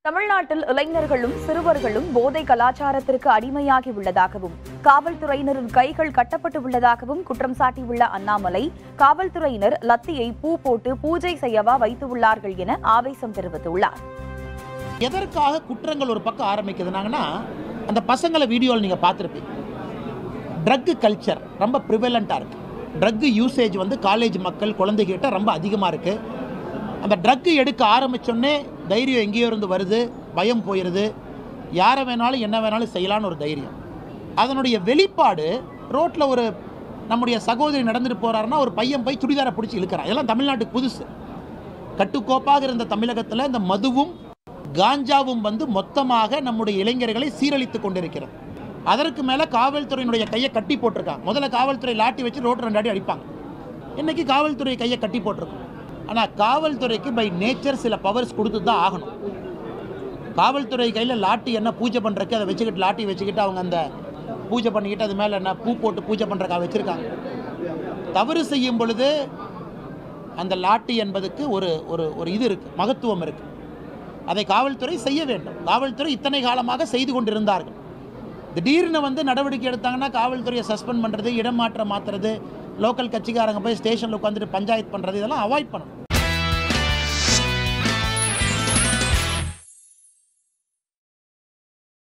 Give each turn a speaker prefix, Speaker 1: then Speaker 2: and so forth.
Speaker 1: தமிழ்நாட்டில் இளைஞர்களும் சிறுவர்களும் போதை கலாச்சாரத்திற்கு அடிமையாகி உள்ளதாகவும் காவல்துறையினரின் கைகள் கட்டப்பட்டு உள்ளதாகவும் குற்றம் சாட்டியுள்ள அண்ணாமலை காவல்துறையினர் லத்தியை பூ போட்டு பூஜை செய்யவா வைத்துள்ளார்கள் என ஆவேசம் தெரிவித்துள்ளார்
Speaker 2: எதற்காக குற்றங்கள் ஒரு பக்கம் ஆரம்பிக்குதுனாங்கன்னா அந்த பசங்களை வீடியோவில் நீங்கள் பார்த்துருப்பீங்க ட்ரக்கு கல்ச்சர் ரொம்ப ப்ரிவலண்ட்டாக இருக்குது ட்ரக்கு யூசேஜ் வந்து காலேஜ் மக்கள் குழந்தைகிட்ட ரொம்ப அதிகமாக இருக்குது அந்த ட்ரக்கு எடுக்க ஆரம்பித்தோடனே தைரியம் எங்கேயோ இருந்து வருது பயம் போயிடுது யாரை வேணாலும் என்ன வேணாலும் செய்யலான்னு ஒரு தைரியம் அதனுடைய வெளிப்பாடு ரோட்டில் ஒரு நம்முடைய சகோதரி நடந்துட்டு போகிறாருன்னா ஒரு பையன் போய் சுடிதாரை பிடிச்சி இழுக்கிறான் இதெல்லாம் தமிழ்நாட்டுக்கு புதுசு கட்டுக்கோப்பாக இருந்த தமிழகத்தில் இந்த மதுவும் காஞ்சாவும் வந்து மொத்தமாக நம்முடைய இளைஞர்களை சீரழித்து கொண்டிருக்கிறது அதற்கு மேலே காவல்துறையினுடைய கையை கட்டி போட்டிருக்காங்க முதல்ல காவல்துறை லாட்டி வச்சு ரோட்டு ரெண்டு அடி அடிப்பாங்க இன்னைக்கு காவல்துறை கையை கட்டி போட்டிருக்கோம் ஆனால் காவல்துறைக்கு பை நேச்சர் சில பவர்ஸ் கொடுத்து தான் ஆகணும் காவல்துறை கையில் லாட்டி என்ன பூஜை பண்ணுறக்கு அதை வச்சுக்கிட்டு லாட்டி வச்சுக்கிட்டு அவங்க அந்த பூஜை பண்ணிக்கிட்டு அது மேலே என்ன பூ போட்டு பூஜை பண்ணுறக்கா வச்சுருக்காங்க தவறு செய்யும் பொழுது அந்த லாட்டி என்பதுக்கு ஒரு ஒரு ஒரு இது இருக்குது மகத்துவம் இருக்குது அதை காவல்துறை செய்ய வேண்டும் காவல்துறை இத்தனை காலமாக செய்து கொண்டிருந்தார்கள் திடீர்னு வந்து நடவடிக்கை எடுத்தாங்கன்னா காவல்துறையை சஸ்பெண்ட் பண்ணுறது இடமாற்றம் மாற்றுறது லோக்கல் கட்சிக்காரங்க போய் ஸ்டேஷனில் உட்காந்துட்டு பஞ்சாயத்து பண்ணுறது இதெல்லாம் அவாய்ட் பண்ணணும்